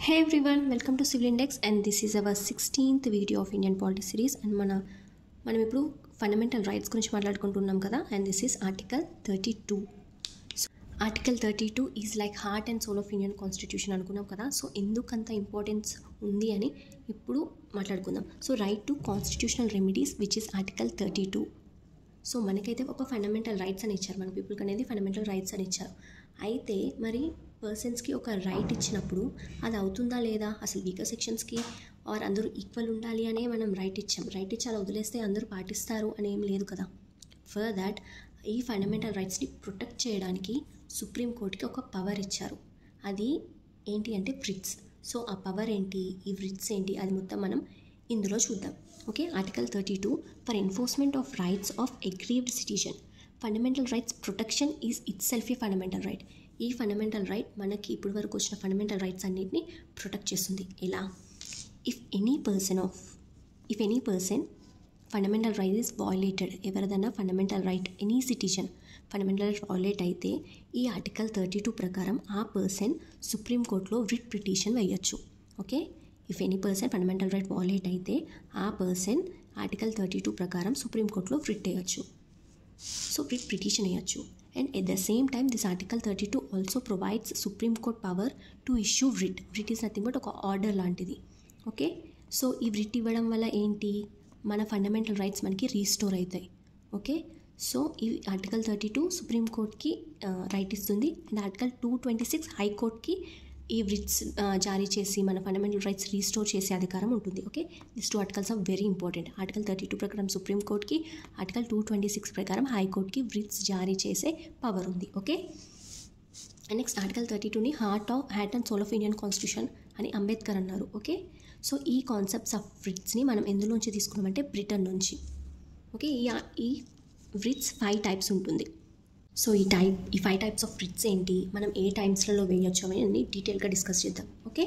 Hey everyone, welcome to Civil Index and this is our 16th video of Indian Polity series and మన మనం ఇప్పుడు fundamental rights గురించి మాట్లాడుకుంటున్నాం కదా and this is article thirty two article thirty two is like heart and soul of Indian constitution అనుకున్నాం కదా so ఎందుకంత importance ఉంది అని ఇప్పుడు మాట్లాడుకుందాం so right to constitutional remedies which is article thirty two so మనకైతే ఒక ఫండమెంటల్ రైట్స్ అని ఇచ్చారు మన పీపుల్కి అనేది ఫండమెంటల్ రైట్స్ అని ఇచ్చారు అయితే మరి పర్సన్స్కి ఒక రైట్ ఇచ్చినప్పుడు అది అవుతుందా లేదా అసలు వీకర్ సెక్షన్స్కి ఆర్ అందరూ ఈక్వల్ ఉండాలి అనే మనం రైట్ ఇచ్చాం రైట్ ఇచ్చి అలా వదిలేస్తే అందరూ పాటిస్తారు అని ఏం లేదు కదా ఫర్ దాట్ ఈ ఫండమెంటల్ రైట్స్ని ప్రొటెక్ట్ చేయడానికి సుప్రీంకోర్టుకి ఒక పవర్ ఇచ్చారు అది ఏంటి అంటే వ్రిట్స్ సో ఆ పవర్ ఏంటి ఈ వ్రిట్స్ ఏంటి అది మొత్తం మనం ఇందులో చూద్దాం okay article thirty two for enforcement of rights of aggrieved citizen fundamental rights protection is itself a fundamental right ఈ ఫండమెంటల్ రైట్ మనకి ఇప్పటి వరకు వచ్చిన ఫండమెంటల్ రైట్స్ అన్నిటిని ప్రొటెక్ట్ చేస్తుంది ఎలా if any person of if any person fundamental right is violated ఎవరిదన్నా fundamental right any citizen fundamental right violate అయితే ఈ ఆర్టికల్ థర్టీ టూ ప్రకారం ఆ పర్సన్ సుప్రీంకోర్టులో రిట్ పిటిషన్ వేయచ్చు okay if any person fundamental right violate అయితే ఆ person article thirty two ప్రకారం సుప్రీంకోర్టులో రిట్ వేయచ్చు సో రిట్ పిటిషన్ వేయచ్చు and at the same time this article thirty two also provides supreme court power to issue writ writ is nothing but ఒక order లాంటిది okay so ఈ writ ఇవ్వడం వల్ల ఏంటి మన ఫండమెంటల్ రైట్స్ మనకి రీస్టోర్ అవుతాయి ఓకే సో ఈ ఆర్టికల్ థర్టీ టూ సుప్రీంకోర్టుకి రైట్ ఇస్తుంది and article two twenty six హైకోర్టుకి ఈ రిట్స్ జారీ చేసి మన ఫండమెంటల్ రైట్స్ రీస్టోర్ చేసే అధికారం ఉంటుంది okay this two articles are very important article thirty two ప్రకారం సుప్రీంకోర్టుకి ఆర్టికల్ టూ ట్వంటీ సిక్స్ ప్రకారం హైకోర్టుకి రిట్స్ జారీ చేసే పవర్ ఉంది okay and next article thirty టూని heart of heart and soul of Indian constitution అని అంబేద్కర్ అన్నారు ఓకే సో ఈ కాన్సెప్ట్స్ ఆఫ్ రిట్స్ని మనం ఎందులోంచి తీసుకున్నామంటే బ్రిటన్ నుంచి ఓకే ఈ ఈ రిట్స్ ఫైవ్ టైప్స్ ఉంటుంది సో ఈ టైప్ ఈ ఫైవ్ టైప్స్ ఆఫ్ రిట్స్ ఏంటి మనం ఏ టైమ్స్లలో వేయొచ్చు అని డీటెయిల్గా డిస్కస్ చేద్దాం okay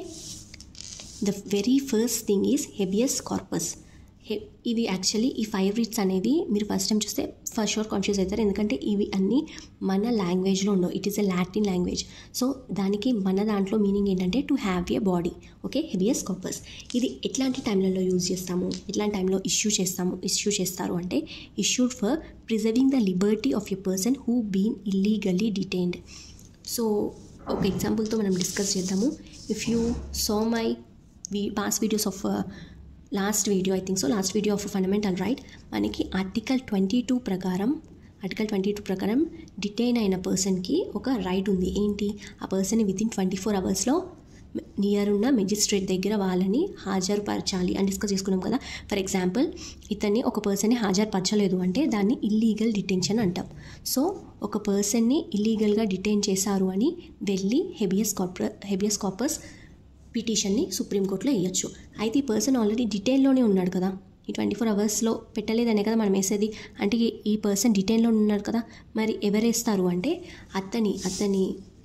the very first thing is habeas corpus ఇవి యాక్చువల్లీ ఈ ఫైవ్ రిట్స్ అనేవి మీరు ఫస్ట్ టైం చూస్తే ఫస్ట్ షోర్ కాన్షియస్ అవుతారు ఎందుకంటే ఇవి అన్నీ మన లాంగ్వేజ్లో ఉండవు it is a Latin language so దానికి మన దాంట్లో మీనింగ్ ఏంటంటే to have a body okay habeas corpus ఇది ఎట్లాంటి టైంలలో యూజ్ చేస్తాము ఎట్లాంటి టైంలో ఇష్యూ చేస్తాము ఇష్యూ చేస్తారు అంటే issued for preserving the liberty of a person who been illegally detained so ఒక ఎగ్జాంపుల్తో మనం డిస్కస్ చేద్దాము if you so my we pass videos of last video I think so last video of fundamental right మనకి article twenty two ప్రకారం article twenty two ప్రకారం detain అయిన పర్సన్కి ఒక రైట్ ఉంది ఏంటి ఆ పర్సన్ని వితిన్ ట్వంటీ ఫోర్ అవర్స్లో నియర్ ఉన్న మెజిస్ట్రేట్ దగ్గర వాళ్ళని హాజరుపరచాలి అని డిస్కస్ చేసుకున్నాం కదా ఫర్ ఎగ్జాంపుల్ ఇతన్ని ఒక పర్సన్ని హాజరుపరచలేదు అంటే దాన్ని ఇల్లీగల్ డిటెన్షన్ అంటాం సో ఒక పర్సన్ని ఇల్లీగల్గా డిటైన్ చేశారు అని వెళ్ళి హెబియస్ కార్పొర హెబియస్ కార్పస్ పిటిషన్ని సుప్రీంకోర్టులో వేయచ్చు అయితే ఈ పర్సన్ ఆల్రెడీ డిటైన్లోనే ఉన్నాడు కదా ఈ ట్వంటీ ఫోర్ అవర్స్లో పెట్టలేదనే కదా మనం వేసేది అంటే ఈ పర్సన్ డిటైన్లో ఉన్నాడు కదా మరి ఎవరేస్తారు అంటే అతని అతని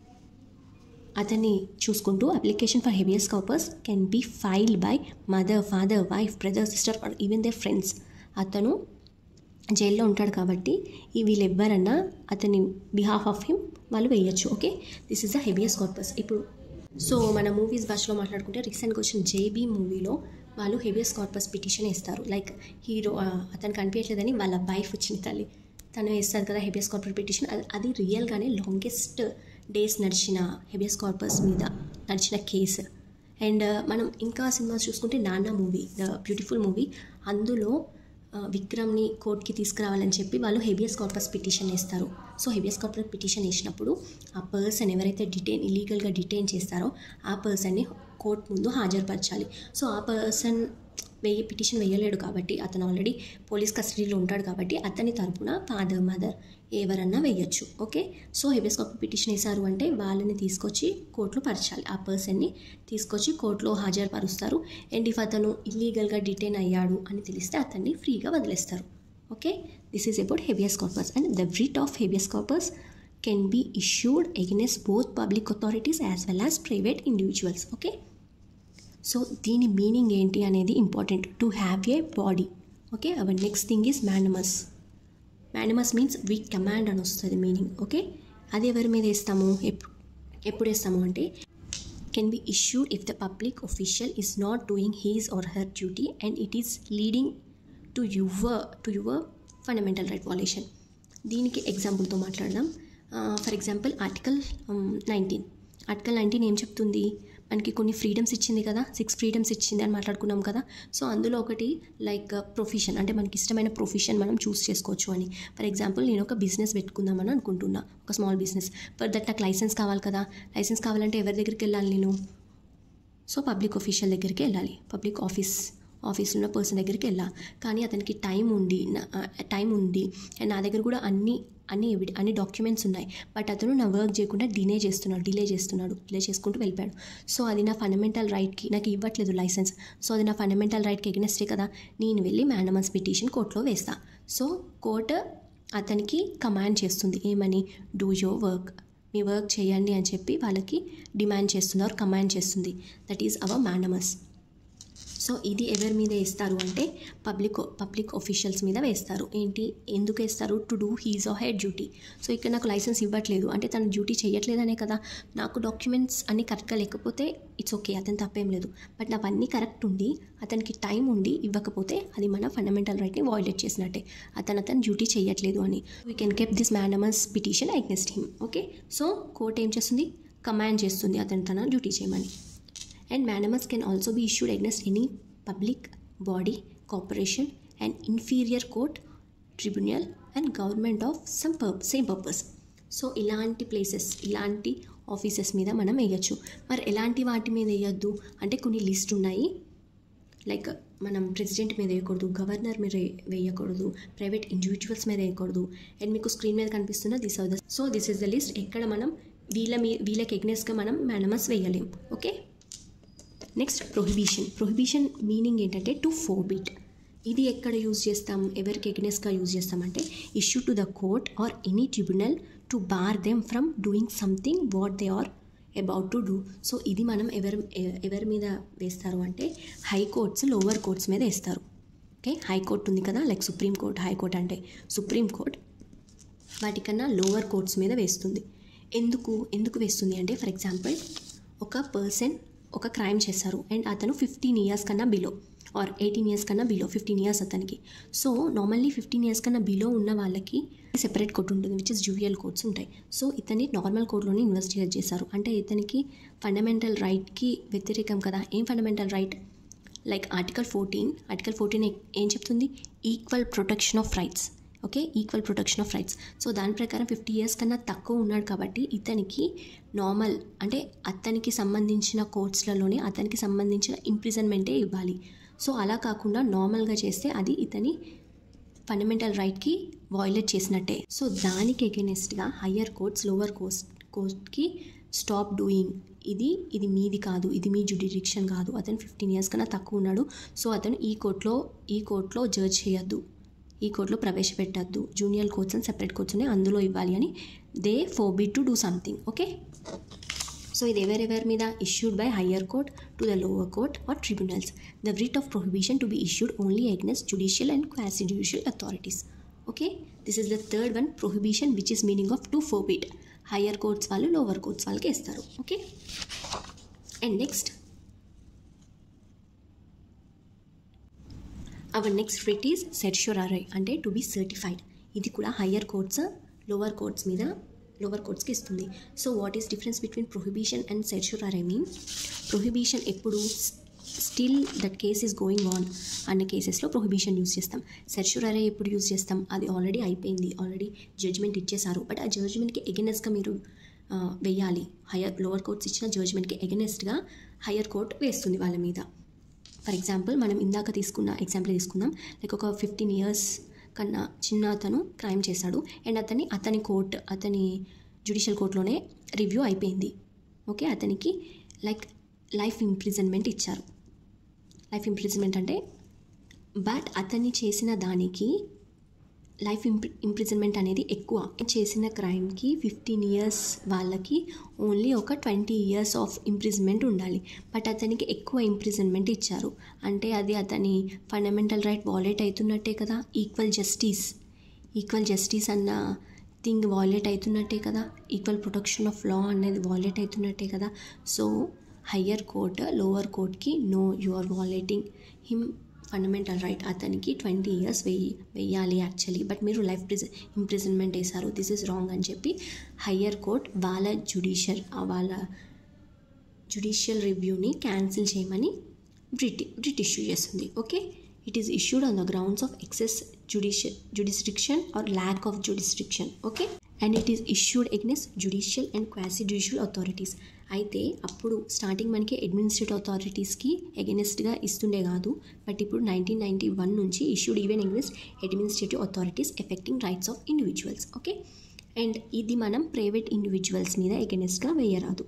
అతన్ని చూసుకుంటూ application for habeas corpus can be filed by mother father wife brother sister or even their friends అతను జైల్లో ఉంటాడు కాబట్టి ఈ వీళ్ళు ఎవ్వరన్నా అతని బిహాఫ్ ఆఫ్ హిమ్ వాళ్ళు వేయచ్చు okay this is the habeas corpus ఇప్పుడు సో మన మూవీస్ భాషలో మాట్లాడుకుంటే రీసెంట్గా వచ్చిన జేబీ మూవీలో వాళ్ళు హెవియస్ కార్పస్ పిటిషన్ వేస్తారు లైక్ హీరో అతను కనిపించలేదని వాళ్ళ వైఫ్ వచ్చిన తల్లి తను వేస్తారు కదా హెవియస్ కార్పస్ పిటిషన్ అది రియల్గానే లాంగెస్ట్ డేస్ నడిచిన హెవియస్ కార్పస్ మీద నడిచిన కేసు అండ్ మనం ఇంకా సినిమాస్ చూసుకుంటే నాన్న మూవీ ద బ్యూటిఫుల్ మూవీ అందులో విక్రమ్ని కోర్టుకి తీసుకురావాలని చెప్పి వాళ్ళు హెబియస్ కార్పస్ పిటిషన్ వేస్తారు సో హెబియస్ కార్పస్ పిటిషన్ వేసినప్పుడు ఆ పర్సన్ ఎవరైతే డిటైన్ ఇల్లీగల్గా డిటైన్ చేస్తారో ఆ పర్సన్ని కోర్టు ముందు హాజరుపరచాలి సో ఆ పర్సన్ వెయ్యి పిటిషన్ వేయలేడు కాబట్టి అతను ఆల్రెడీ పోలీస్ కస్టడీలో ఉంటాడు కాబట్టి అతని తరపున ఫాదర్ మదర్ ఎవరన్నా వేయచ్చు okay so habeas corpus petition వేశారు అంటే వాళ్ళని తీసుకొచ్చి కోర్టులో పరచాలి ఆ పర్సన్ని తీసుకొచ్చి కోర్టులో హాజరుపరుస్తారు అండ్ ఇఫ్ అతను ఇల్లీగల్గా డిటైన్ అయ్యాడు అని తెలిస్తే అతన్ని ఫ్రీగా వదిలేస్తారు okay this is about habeas corpus and the writ of habeas corpus can be issued against both public authorities as well as private individuals okay so దీని మీనింగ్ ఏంటి అనేది important to have a body okay our next thing is mandamus mandamus means we command అని వస్తుంది meaning okay అది ఎవరి మీద వేస్తాము ఎప్పుడు ఎప్పుడు వేస్తాము అంటే can be issued if the public official is not doing his or her duty and it is leading to your to your fundamental right violation దీనికి ఎగ్జాంపుల్తో మాట్లాడదాం for example article nineteen article nineteen ఏం చెప్తుంది మనకి కొన్ని freedoms ఇచ్చింది కదా six freedoms ఇచ్చింది అని మాట్లాడుకున్నాం కదా సో అందులో ఒకటి లైక్ ప్రొఫెషన్ అంటే మనకి ఇష్టమైన ప్రొఫెషన్ మనం చూస్ చేసుకోవచ్చు అని ఫర్ ఎగ్జాంపుల్ నేను ఒక బిజినెస్ పెట్టుకుందామని అనుకుంటున్నా ఒక స్మాల్ బిజినెస్ ఫర్ దట్ నాకు లైసెన్స్ కావాలి కదా లైసెన్స్ కావాలంటే ఎవరి దగ్గరికి వెళ్ళాలి నేను సో పబ్లిక్ ఒఫీషియల్ దగ్గరికి వెళ్ళాలి పబ్లిక్ ఆఫీస్ ఆఫీస్లో ఉన్న పర్సన్ దగ్గరికి వెళ్ళా కానీ అతనికి టైం ఉండి టైం ఉంది అండ్ నా దగ్గర కూడా అన్ని అన్ని ఎవిడి అన్ని డాక్యుమెంట్స్ ఉన్నాయి బట్ అతను నా వర్క్ చేయకుండా డిలే చేస్తున్నాడు డిలే చేస్తున్నాడు డిలే చేసుకుంటూ వెళ్ళిపోయాడు సో అది నా ఫండమెంటల్ రైట్కి నాకు ఇవ్వట్లేదు లైసెన్స్ సో అది నా ఫండమెంటల్ రైట్కి ఎగ్నెస్టే కదా నేను వెళ్ళి మ్యాండమస్ పిటిషన్ కోర్టులో వేస్తా సో కోర్టు అతనికి కమాండ్ చేస్తుంది ఏమని డూ యోర్ వర్క్ మీ వర్క్ చేయండి అని చెప్పి వాళ్ళకి డిమాండ్ చేస్తుంది ఆర్ కమాండ్ చేస్తుంది that is our mandamus so ఇది ఎవరి మీద వేస్తారు అంటే పబ్లిక్ పబ్లిక్ ఒఫీషియల్స్ మీద వేస్తారు ఏంటి ఎందుకు వేస్తారు to do his or her duty so ఇక్కడ నాకు లైసెన్స్ ఇవ్వట్లేదు అంటే తను డ్యూటీ చేయట్లేదనే కదా నాకు డాక్యుమెంట్స్ అన్నీ కరెక్ట్గా లేకపోతే ఇట్స్ ఓకే అతను తప్పేం లేదు బట్ నావన్నీ కరెక్ట్ ఉండి అతనికి టైం ఉండి ఇవ్వకపోతే అది మన ఫండమెంటల్ రైట్ని వాయిలేట్ చేసినట్టే అతను అతను డ్యూటీ చేయట్లేదు అని we can keep this mandamus petition against him okay so court ఏం చేస్తుంది కమాండ్ చేస్తుంది అతను తన డ్యూటీ చేయమని and manamus can also be issued against any public body corporation and inferior court tribunal and government of some purpose, same purpose so ఇలాంటి places ఇలాంటి offices మీద మనం వేయచ్చు మరి ఎలాంటి వాటి మీద వేయొద్దు అంటే కొన్ని లిస్ట్ ఉన్నాయి లైక్ మనం ప్రెసిడెంట్ మీద వేయకూడదు గవర్నర్ మీద వేయకూడదు ప్రైవేట్ ఇండివిజువల్స్ మీద వేయకూడదు అండ్ మీకు స్క్రీన్ మీద కనిపిస్తున్న this of the so this is the list ఎక్కడ మనం వీళ్ళ మీ వీళ్ళకి ఎగ్నెస్గా మనం మేనమస్ వేయలేం okay next prohibition prohibition meaning ఏంటంటే టు ఫోబిట్ ఇది ఎక్కడ యూజ్ చేస్తాం ఎవరికి ఎగ్నెస్గా యూజ్ చేస్తామంటే issue to the court or any tribunal to bar them from doing something what they are about to do so ఇది మనం ఎవరి ఎవరి మీద వేస్తారు అంటే హైకోర్ట్స్ లోవర్ కోర్ట్స్ మీద వేస్తారు ఓకే హైకోర్ట్ ఉంది కదా లైక్ సుప్రీం కోర్ట్ హైకోర్ట్ అంటే సుప్రీం కోర్ట్ వాటికన్నా లోవర్ కోర్ట్స్ మీద వేస్తుంది ఎందుకు ఎందుకు వేస్తుంది అంటే ఫర్ ఎగ్జాంపుల్ ఒక పర్సన్ ఒక క్రైమ్ చేశారు అండ్ అతను ఫిఫ్టీన్ ఇయర్స్ కన్నా బిలో ఆర్ ఎయిటీన్ ఇయర్స్ కన్నా బిలో ఫిఫ్టీన్ ఇయర్స్ అతనికి సో నార్మల్లీ ఫిఫ్టీన్ ఇయర్స్ కన్నా బిలో ఉన్న వాళ్ళకి సెపరేట్ కోర్ట్ ఉంటుంది విచ్ ఇస్ జూవియల్ కోర్ట్స్ ఉంటాయి సో ఇతన్ని నార్మల్ కోర్టులోనే ఇన్వెస్టిగేట్ చేశారు అంటే ఇతనికి ఫండమెంటల్ రైట్కి వ్యతిరేకం కదా ఏం fundamental right like article fourteen article fourteen ఏం చెప్తుంది equal protection of rights okay equal protection of rights so దాని ప్రకారం ఫిఫ్టీ ఇయర్స్ కన్నా తక్కువ ఉన్నాడు కాబట్టి ఇతనికి నార్మల్ అంటే అతనికి సంబంధించిన కోర్ట్స్లలోనే అతనికి సంబంధించిన ఇంప్రిజన్మెంటే ఇవ్వాలి సో అలా కాకుండా నార్మల్గా చేస్తే అది ఇతని ఫండమెంటల్ రైట్కి వాయిలేట్ చేసినట్టే సో దానికి ఎగెనెస్ట్గా హయ్యర్ కోర్ట్స్ లోవర్ కోర్స్ కోర్ట్కి స్టాప్ డూయింగ్ ఇది ఇది మీది కాదు ఇది మీ జుడిడిక్షన్ కాదు అతను ఫిఫ్టీన్ ఇయర్స్ కన్నా తక్కువ ఉన్నాడు సో అతను ఈ కోర్టులో ఈ కోర్టులో జడ్జ్ చేయొద్దు ఈ కోర్టులో ప్రవేశపెట్టద్దు junior courts and separate courts ఉన్నాయి అందులో ఇవ్వాలి అని they forbid to do something okay so ఇది ఎవరెవరి మీద issued by higher court to the lower court or tribunals the writ of prohibition to be issued only against judicial and quasi judicial authorities okay this is the third one prohibition which is meaning of to forbid higher courts వాళ్ళు lower courts వాళ్ళకి ఇస్తారు okay and next our next writ is certiorari అంటే to be certified ఇది కూడా higher courts lower courts మీద lower కోర్ట్స్కి ఇస్తుంది so what is difference between prohibition and certiorari mean prohibition ఎప్పుడు still that case is going on అన్న కేసెస్లో prohibition use చేస్తాం సెర్ష్యూరారై ఎప్పుడు యూస్ చేస్తాం అది ఆల్రెడీ అయిపోయింది ఆల్రెడీ జడ్జ్మెంట్ ఇచ్చేసారు బట్ ఆ జడ్జ్మెంట్కి ఎగెనెస్ట్గా మీరు వేయాలి హయ్యర్ లోవర్ కోర్ట్స్ ఇచ్చిన జడ్జ్మెంట్కి ఎగెనెస్ట్గా హయ్యర్ కోర్ట్ వేస్తుంది వాళ్ళ మీద ఫర్ ఎగ్జాంపుల్ మనం ఇందాక తీసుకున్న ఎగ్జాంపుల్ తీసుకుందాం లైక్ ఒక ఫిఫ్టీన్ ఇయర్స్ కన్నా చిన్న అతను క్రైమ్ చేశాడు అండ్ అతని అతని కోర్ట్ అతని జుడిషియల్ కోర్టులోనే రివ్యూ అయిపోయింది ఓకే అతనికి లైక్ లైఫ్ ఇంప్రిజన్మెంట్ ఇచ్చారు లైఫ్ ఇంప్రిజన్మెంట్ అంటే బట్ అతన్ని చేసిన దానికి లైఫ్ ఇంప్రి ఇంప్రిజన్మెంట్ అనేది ఎక్కువ చేసిన క్రైమ్కి ఫిఫ్టీన్ ఇయర్స్ వాళ్ళకి ఓన్లీ ఒక ట్వంటీ ఇయర్స్ ఆఫ్ ఇంప్రిజన్మెంట్ ఉండాలి బట్ అతనికి ఎక్కువ ఇంప్రిజన్మెంట్ ఇచ్చారు అంటే అది అతని ఫండమెంటల్ రైట్ వాలేట్ అవుతున్నట్టే కదా ఈక్వల్ జస్టిస్ ఈక్వల్ జస్టిస్ అన్న థింగ్ వాలేట్ అవుతున్నట్టే కదా ఈక్వల్ ప్రొటెక్షన్ ఆఫ్ లా అనేది వాలేట్ అవుతున్నట్టే కదా సో హయ్యర్ కోర్ట్ లోవర్ కోర్ట్కి no you are violating him fundamental right అతనికి ట్వంటీ ఇయర్స్ వెయ్యి వెయ్యాలి యాక్చువల్లీ బట్ మీరు లైఫ్ ప్రిజ ఇంప్రిజన్మెంట్ వేశారు దిస్ ఇస్ రాంగ్ అని చెప్పి హయ్యర్ కోర్ట్ వాళ్ళ జుడిషియల్ వాళ్ళ జుడిషియల్ రివ్యూని క్యాన్సిల్ చేయమని బ్రిటి బ్రిట్ ఇష్యూ చేస్తుంది okay it is issued on the grounds of excess judicial jurisdiction or lack of jurisdiction okay and it is issued against judicial and quasi judicial authorities అయితే అప్పుడు starting మనకి administrative అథారిటీస్కి ఎగెనెస్ట్గా ఇస్తుండే కాదు బట్ ఇప్పుడు నైన్టీన్ నైంటీ వన్ నుంచి issued even against administrative authorities affecting rights of individuals okay and ఇది మనం private individuals మీద ఎగెనెస్ట్గా వేయరాదు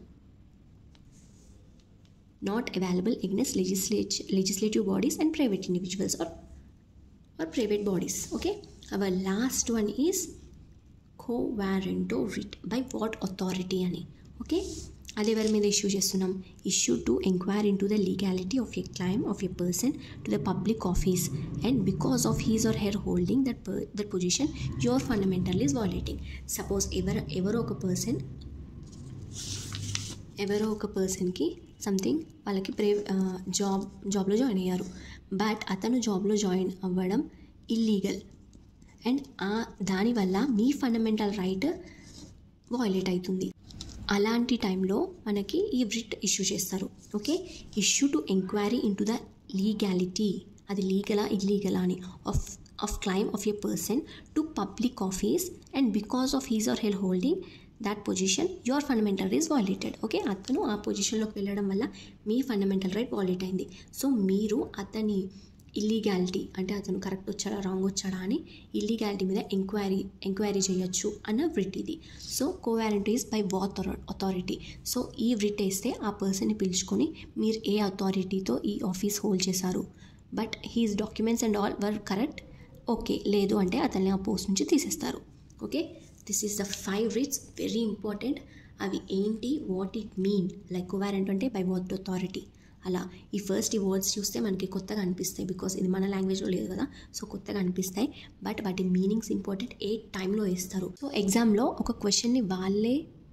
not available against legislature, legislative bodies and private individuals or or private bodies okay our last one is co-warranto writ by what authority అని okay అది ఎవరి మీద issue చేస్తున్నాం issue to enquire into the legality of a claim of a person to the public office and because of his or her holding that that position your fundamental is violating suppose ఎవరు ఎవరో ఒక person ఎవరో ఒక పర్సన్కి something వాళ్ళకి ప్రే job జాబ్లో join అయ్యారు బట్ అతను జాబ్లో జాయిన్ అవ్వడం ఇల్లీగల్ అండ్ ఆ దానివల్ల మీ ఫండమెంటల్ రైట్ వాయిలేట్ అవుతుంది అలాంటి టైంలో మనకి ఈ రిట్ ఇష్యూ చేస్తారు okay issue to enquiry into the legality అది లీగలా ఇల్లీగలా అని of of claim of a person to public office and because of his or her holding that position your fundamental rights violated okay అతను ఆ పొజిషన్లోకి వెళ్ళడం వల్ల మీ ఫండమెంటల్ రైట్ వాయిలేట్ అయింది సో మీరు అతని ఇల్లీగాలిటీ అంటే అతను కరెక్ట్ వచ్చాడా రాంగ్ వచ్చాడా అని ఇల్లీగాలిటీ మీద ఎంక్వైరీ ఎంక్వైరీ చేయొచ్చు అన్న వ్రిట్ ఇది so quo warranto by what authority so ఈ వ్రిట్ వేస్తే ఆ పర్సన్ని పిలుచుకొని మీరు ఏ అథారిటీతో ఈ ఆఫీస్ హోల్డ్ చేశారు but his documents and all were correct okay లేదు అంటే అతన్ని ఆ పోస్ట్ నుంచి తీసేస్తారు okay this is the five writs very important అవి ఏంటి what it mean like quo warranto అంటే బై వాట్ అథారిటీ అలా ఈ ఫస్ట్ ఈ వర్డ్స్ చూస్తే మనకి కొత్తగా అనిపిస్తాయి బికాస్ ఇది మన లాంగ్వేజ్లో లేదు కదా సో కొత్తగా అనిపిస్తాయి బట్ వాటి మీనింగ్స్ ఇంపార్టెంట్ ఏ టైంలో వేస్తారు సో ఎగ్జామ్లో ఒక క్వశ్చన్ని వాళ్ళే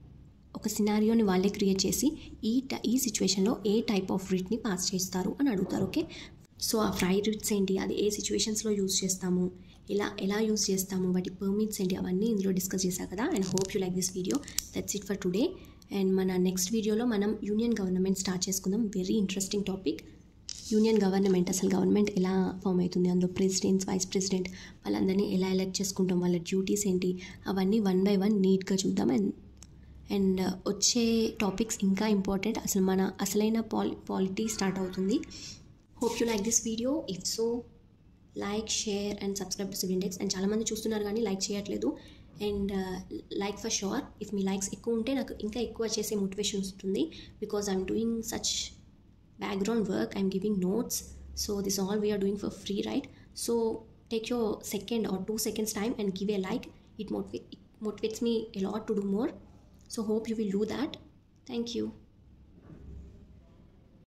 ఒక సినారియోని వాళ్ళే క్రియేట్ చేసి ఈ ట ఈ సిచ్యువేషన్లో ఏ టైప్ ఆఫ్ రిట్ని పాస్ చేస్తారు అని అడుగుతారు ఓకే సో ఆ ఫ్రై రిట్స్ ఏంటి అది ఏ సిచ్యువేషన్స్లో యూజ్ చేస్తాము ఇలా ఎలా యూజ్ చేస్తాము వాటి పర్మిట్స్ ఏంటి అవన్నీ ఇందులో డిస్కస్ చేశా కదా and hope you like this video that's it for today and మన నెక్స్ట్ వీడియోలో మనం యూనియన్ గవర్నమెంట్ స్టార్ట్ చేసుకుందాం very interesting topic union government అసలు గవర్నమెంట్ ఎలా ఫామ్ అవుతుంది అందులో ప్రెసిడెంట్స్ వైస్ ప్రెసిడెంట్ వాళ్ళందరినీ ఎలా ఎలక్ట్ చేసుకుంటాం వాళ్ళ డ్యూటీస్ ఏంటి అవన్నీ వన్ బై వన్ నీట్గా చూద్దాం అండ్ అండ్ వచ్చే టాపిక్స్ ఇంకా ఇంపార్టెంట్ అసలు మన అసలైన పాలి పాలిటీ స్టార్ట్ అవుతుంది hope you like this video if so like share and subscribe to civil index and చాలామంది చూస్తున్నారు కానీ లైక్ చేయట్లేదు and like for sure if మీ లైక్స్ ఎక్కువ ఉంటే నాకు ఇంకా ఎక్కువ చేసే మోటివేషన్ వస్తుంది because I'm doing such background work I'm giving notes so this all we're doing for free right so take your second or two seconds time and give a like it motivate it motivates me a lot to do more so hope you will do that thank you